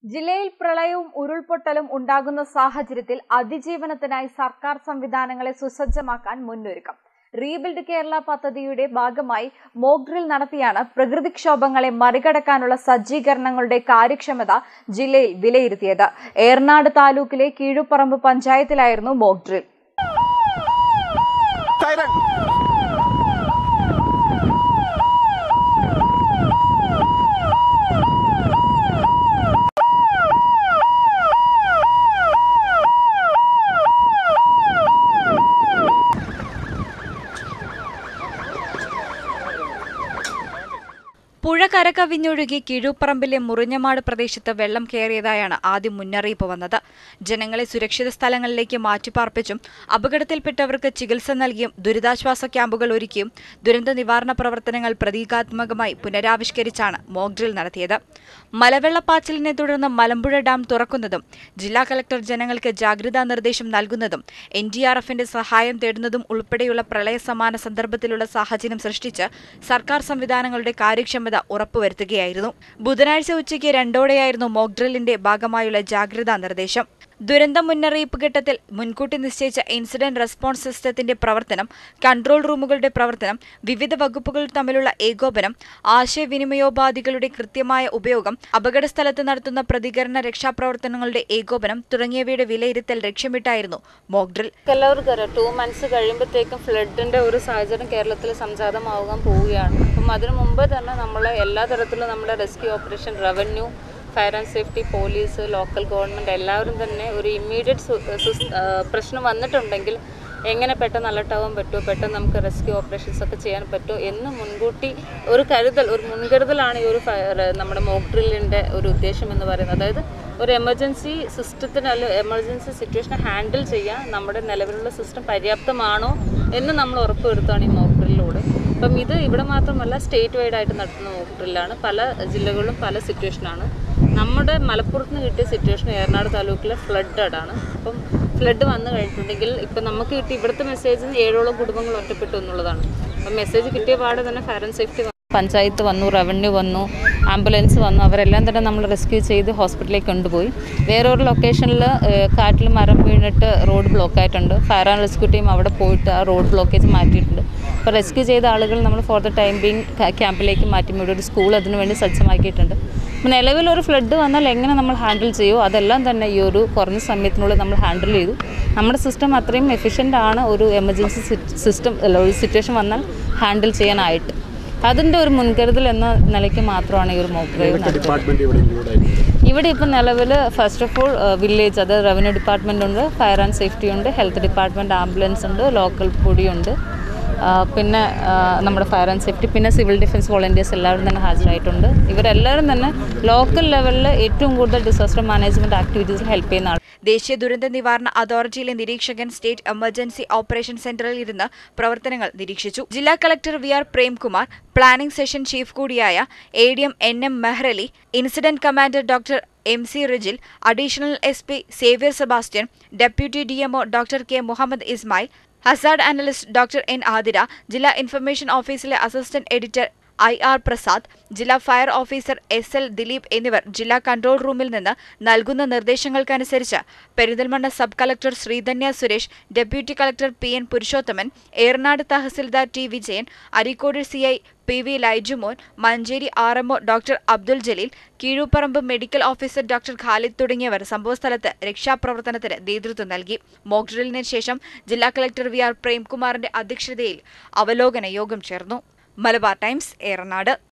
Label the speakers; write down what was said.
Speaker 1: ജില്ലയിൽ പ്രളയവും ഉരുൾപൊട്ടലും ഉണ്ടാകുന്ന സാഹചര്യത്തിൽ അതിജീവനത്തിനായി സർക്കാർ സംവിധാനങ്ങളെ സുസജ്ജമാക്കാൻ മുന്നൊരുക്കം റീബിൽഡ് കേരള പദ്ധതിയുടെ ഭാഗമായി മോക്ക് ഡ്രിൽ നടത്തിയാണ് പ്രകൃതിക്ഷോഭങ്ങളെ മറികടക്കാനുള്ള സജ്ജീകരണങ്ങളുടെ കാര്യക്ഷമത ജില്ലയിൽ വിലയിരുത്തിയത് ഏർനാട് താലൂക്കിലെ കീഴുപറമ്പ് പഞ്ചായത്തിലായിരുന്നു മോക്ക് ഡ്രിൽ
Speaker 2: Siren.
Speaker 1: പുഴ കരകവിഞ്ഞൊഴുകി കീഴൂപ്പറമ്പിലെ മുറിഞ്ഞമാട് പ്രദേശത്ത് വെള്ളം കയറിയതായാണ് ആദ്യം മുന്നറിയിപ്പ് വന്നത് ജനങ്ങളെ സുരക്ഷിത സ്ഥലങ്ങളിലേക്ക് മാറ്റിപ്പാർപ്പിച്ചും അപകടത്തിൽപ്പെട്ടവർക്ക് ചികിത്സ നൽകിയും ദുരിതാശ്വാസ ക്യാമ്പുകൾ ഒരുക്കിയും ദുരന്ത നിവാരണ പ്രവർത്തനങ്ങൾ പ്രതീകാത്മകമായി പുനരാവിഷ്കരിച്ചാണ് മോക്ക് ഡ്രിൽ നടത്തിയത് മലവെള്ളപ്പാച്ചിലിനെ തുടർന്ന് മലമ്പുഴ ഡാം തുറക്കുന്നതും ജില്ലാ കളക്ടർ ജനങ്ങൾക്ക് ജാഗ്രതാ നിർദ്ദേശം നൽകുന്നതും എൻ ഡി ആർ എഫിന്റെ സഹായം തേടുന്നതും ഉൾപ്പെടെയുള്ള പ്രളയ സമാന സന്ദർഭത്തിലുള്ള സാഹചര്യം സൃഷ്ടിച്ച് സർക്കാർ സംവിധാനങ്ങളുടെ കാര്യക്ഷമത ഉറപ്പുവരുത്തുകയായിരുന്നു ബുധനാഴ്ച ഉച്ചയ്ക്ക് രണ്ടോടെയായിരുന്നു മോക്ക് ഡ്രില്ലിന്റെ ഭാഗമായുള്ള ജാഗ്രതാ നിർദ്ദേശം ദുരന്ത മുന്നറിയിപ്പ് ഘട്ടത്തിൽ മുൻകൂട്ടി നിശ്ചയിച്ച ഇൻസിഡന്റ് റെസ്പോൺസ് സിസ്റ്റത്തിന്റെ പ്രവർത്തനം കൺട്രോൾ റൂമുകളുടെ പ്രവർത്തനം വിവിധ വകുപ്പുകൾ തമ്മിലുള്ള ഏകോപനം ആശയവിനിമയോപാധികളുടെ കൃത്യമായ ഉപയോഗം അപകടസ്ഥലത്ത് നടത്തുന്ന പ്രതികരണ രക്ഷാപ്രവർത്തനങ്ങളുടെ ഏകോപനം തുടങ്ങിയവയുടെ വിലയിരുത്തൽ ലക്ഷ്യമിട്ടായിരുന്നു മോക്ക് ഡ്രിൽ
Speaker 3: എല്ലാവർക്കും അറിയാം ടു മന്ത്സ് കഴിയുമ്പോഴത്തേക്കും ഫ്ലഡിൻ്റെ ഒരു സാഹചര്യം കേരളത്തിൽ സംജാതമാകാൻ പോവുകയാണ് അപ്പം അതിനു മുമ്പ് തന്നെ നമ്മൾ എല്ലാ തരത്തിലും നമ്മുടെ rescue operation revenue fire and safety police local government എല്ലാവരും തന്നെ ഒരു ഇമ്മീഡിയറ്റ് പ്രശ്നം വന്നിട്ടുണ്ടെങ്കിൽ എങ്ങനെ പെട്ടെന്ന് അലർട്ടാവാൻ പറ്റുമോ പെട്ടെന്ന് നമുക്ക് റെസ്ക്യൂ ഓപ്പറേഷൻസ് ഒക്കെ ചെയ്യാൻ പറ്റുമോ എന്ന് മുൻകൂട്ടി ഒരു കരുതൽ ഒരു മുൻകരുതലാണ് ഈ ഒരു ഫയർ നമ്മുടെ മോക്ക് ഡ്രില്ലിൻ്റെ ഒരു ഉദ്ദേശം എന്ന് പറയുന്നത് അതായത് ഒരു എമർജൻസി സിസ്റ്റത്തിന് അല്ല എമർജൻസി സിറ്റുവേഷനെ ഹാൻഡിൽ ചെയ്യാൻ നമ്മുടെ നിലവിലുള്ള സിസ്റ്റം പര്യാപ്തമാണോ എന്ന് നമ്മൾ ഉറപ്പുവരുത്തുകയാണ് ഈ മോക്ക് ഡ്രില്ലിലൂടെ അപ്പം ഇത് ഇവിടെ മാത്രമല്ല സ്റ്റേറ്റ് വൈഡ് ആയിട്ട് നടത്തുന്ന മോക്ക് ഡ്രില്ലാണ് പല ജില്ലകളിലും പല സിറ്റുവേഷനാണ് നമ്മുടെ മലപ്പുറത്ത് നിന്ന് കിട്ടിയ സിറ്റുവേഷൻ ഏറനാട് താലൂക്കിലെ ഫ്ലഡഡ് ആണ് അപ്പം ഫ്ലഡ് വന്നു കഴിഞ്ഞിട്ടുണ്ടെങ്കിൽ ഇപ്പം നമുക്ക് കിട്ടിയ ഇവിടുത്തെ മെസ്സേജ് ഏഴോളം കുടുംബങ്ങൾ ഒറ്റപ്പെട്ടു എന്നുള്ളതാണ് അപ്പം മെസ്സേജ് കിട്ടിയ പാടെ തന്നെ ഫയർ ആൻഡ് സേഫ്റ്റി പഞ്ചായത്ത് വന്നു റവന്യൂ വന്നു ആംബുലൻസ് വന്നു അവരെല്ലാം തന്നെ നമ്മൾ റെസ്ക്യൂ ചെയ്ത് ഹോസ്പിറ്റലിലേക്ക് കൊണ്ടുപോയി വേറൊരു ലൊക്കേഷനിൽ കാറ്റിൽ മരം വീണിട്ട് റോഡ് ബ്ലോക്ക് ആയിട്ടുണ്ട് ഫയർ ആൻഡ് റെസ്ക്യൂ ടീം അവിടെ പോയിട്ട് ആ റോഡ് ബ്ലോക്കേജ് മാറ്റിയിട്ടുണ്ട് അപ്പോൾ റെസ്ക്യൂ ചെയ്ത ആളുകൾ നമ്മൾ ഫോർ ദ ടൈം ബീങ് ക്യാമ്പിലേക്ക് മാറ്റി ഇവിടെ ഒരു സ്കൂൾ അതിനു വേണ്ടി സജ്ജമാക്കിയിട്ടുണ്ട് അപ്പോൾ നിലവിൽ ഒരു ഫ്ലഡ് വന്നാൽ എങ്ങനെ നമ്മൾ ഹാൻഡിൽ ചെയ്യുമോ അതെല്ലാം തന്നെ ഈ ഒരു കുറഞ്ഞ സമയത്തിനുള്ളിൽ നമ്മൾ ഹാൻഡിൽ ചെയ്തു നമ്മുടെ സിസ്റ്റം അത്രയും എഫിഷ്യൻ്റ് ആണ് ഒരു എമർജൻസി സിസ്റ്റം അല്ല ഒരു സിറ്റുവേഷൻ വന്നാൽ ഹാൻഡിൽ ചെയ്യാനായിട്ട് അതിൻ്റെ ഒരു മുൻകരുതൽ എന്ന നിലയ്ക്ക് മാത്രമാണ് ഈ ഒരു മോക്ക് ഡ്രൈവ് നടത്തുന്നത്
Speaker 2: ഡിപ്പാർട്ട്മെന്റ് ഇവിടെ ഇൻക്ലൂഡ് ആയിരിക്കും
Speaker 3: ഇവിടെ ഇപ്പോൾ നിലവിൽ ഫസ്റ്റ് ഓഫ് ഓൾ വില്ലേജ് അത് റവന്യൂ ഡിപ്പാർട്ട്മെൻ്റ് ഉണ്ട് ഫയർ ആൻഡ് സേഫ്റ്റി ഉണ്ട് ഹെൽത്ത് ഡിപ്പാർട്ട്മെൻറ്റ് ആംബുലൻസ് ഉണ്ട് ലോക്കൽ പൊടിയുണ്ട് ആ, പിന്നെ ആ, നമ്മുടെ ഫയർ ആൻഡ് സേഫ്റ്റി പിന്നെ സിവിൽ ഡിഫൻസ് വോളണ്ടിയേഴ്സ് എല്ലാവരും തന്നെ ഹാജരായിട്ടുണ്ട് ഇവരെല്ലാവരും തന്നെ ലോക്കൽ ലെവലിൽ ഏറ്റവും കൂടുതൽ ഡിസാസ്റ്റർ മാനേജ്മെൻറ്റ് ആക്ടിവിറ്റീസിൽ ഹെൽപ്പ് ചെയ്യുന്ന ആൾ
Speaker 1: ദേശീയ ദുരന്ത നിവാരണ അതോറിറ്റിയിലെ നിരീക്ഷകൻ സ്റ്റേറ്റ് എമർജൻസി ഓപ്പറേഷൻ സെന്ററിൽ ഇരുന്ന് പ്രവർത്തനങ്ങൾ നിരീക്ഷിച്ചു ജില്ലാ collector V R Premkumar planning session chief കൂടിയായ A D M N M Mehrali incident commander doctor M C Rijil additional S P Xavier Sebastian deputy D M O doctor K Muhammad Ismail hazard analyst doctor N Athira ജില്ലാ information ഓഫീസിലെ assistant editor I R Prasad ജില്ലാ fire officer S L Dileep എന്നിവർ ജില്ലാ control റൂമിൽ നിന്ന് നൽകുന്ന നിർദ്ദേശങ്ങൾക്കനുസരിച്ച് Perinthalmanna sub collector Sreedhanya Suresh deputy collector P N Purushothaman Ernad തഹസിൽദാർ T Vijayan Areekode C I P V Laijumon Manjeri R M O doctor Abdul Jaleel Keezhuparamba medical officer doctor Khalid തുടങ്ങിയവർ സംഭവസ്ഥലത്ത് രക്ഷാപ്രവർത്തനത്തിന് നേതൃത്വം നൽകി മോക്ക് ഡ്രില്ലിന് ശേഷം ജില്ലാ കളക്ടർ വി ആർ പ്രേംകുമാറിന്റെ അധ്യക്ഷതയിൽ അവലോകന യോഗം ചേർന്നു മലബാർ ടൈംസ് ഏറനാട്